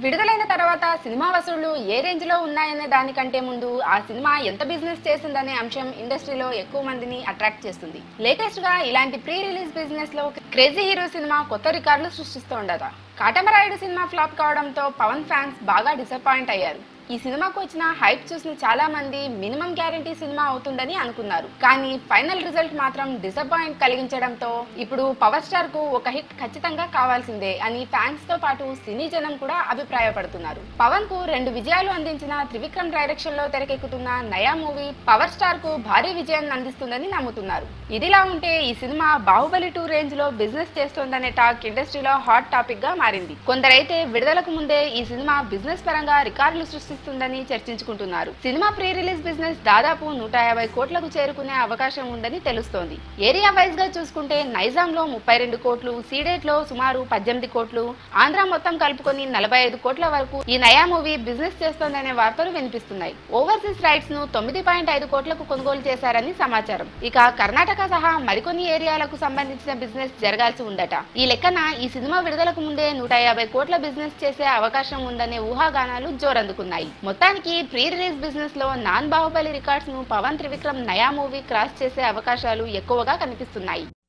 విడుదలైన తర్వాత సినిమా వసూళ్లు ఏ రేంజ్ లో ఉన్నాయనే దానికంటే ముందు ఆ సినిమా ఎంత బిజినెస్ చేసిందనే అంశం ఇండస్ట్రీలో ఎక్కువ మందిని అట్రాక్ట్ చేస్తుంది లేటెస్ట్ గా ఇలాంటి ప్రీ రిలీజ్ బిజినెస్ లో క్రేజీ హీరో సినిమా కొత్త రికార్డులు సృష్టిస్తోందట కాటమరాయుడు సినిమా ఫ్లాప్ కావడంతో పవన్ ఫ్యాన్స్ బాగా డిసప్పాయింట్ అయ్యారు ఈ సినిమాకు వచ్చిన హైప్ చూసిన చాలా మంది మినిమం గ్యారంటీ సినిమా అవుతుందని అనుకున్నారు కానీ ఫైనల్ రిజల్ట్ మాత్రం డిసప్పాయింట్ కలిగించడంతో ఇప్పుడు పవర్ స్టార్ కు ఒక హిట్ ఖచ్చితంగా కావాల్సిందే అని ఫ్యాన్స్ తో పాటు సినీ జనం కూడా అభిప్రాయపడుతున్నారు పవన్ కు రెండు విజయాలు అందించిన త్రివిక్రమ్ డైరెక్షన్ లో తెరకెక్కుతున్న నయా మూవీ పవర్ స్టార్ కు భారీ విజయాన్ని అందిస్తుందని నమ్ముతున్నారు ఇదిలా ఉంటే ఈ సినిమా బాహుబలి టూ రేంజ్ లో బిజినెస్ చేస్తోందనే టాక్ ఇండస్ట్రీలో హాట్ టాపిక్ గా మారింది కొందరైతే విడుదలకు ముందే ఈ సినిమా బిజినెస్ పరంగా రికార్డులు సృష్టిస్తుందని చర్చించుకుంటున్నారు సినిమా ప్రీ రిలీజ్ బిజినెస్ దాదాపు నూట యాభై కోట్లకు చేరుకునే అవకాశం ఉందని తెలుస్తోంది ఏరియా వైజ్ గా చూసుకుంటే నైజాం లో ముప్పై రెండు కోట్లు సీడెట్ లో సుమారు పద్దెనిమిది కోట్లు ఆంధ్ర మొత్తం కలుపుకొని నలభై ఐదు కోట్ల వరకు ఈ నయా మూవీ బిజినెస్ చేస్తోందనే వార్తలు వినిపిస్తున్నాయి ఓవర్సీస్ రైట్స్ ను తొమ్మిది పాయింట్ ఐదు కోట్లకు కొనుగోలు చేశారని సమాచారం ఇక కర్ణాటక సహా మరికొన్ని ఏరియాలకు సంబంధించిన బిజినెస్ జరగాల్సి ఉందట ఈ లెక్కన ఈ సినిమా విడుదలకు ముందే నూట యాభై కోట్ల బిజినెస్ చేసే అవకాశం ఉందనే ఊహాగానాలు జోరందుకున్నాయి మొత్తానికి ప్రీ రిలీజ్ బిజినెస్ లో నాన్ బాహుబలి రికార్డ్స్ ను పవన్ త్రివిక్రమ్ నయా మూవీ క్రాస్ చేసే అవకాశాలు ఎక్కువగా కనిపిస్తున్నాయి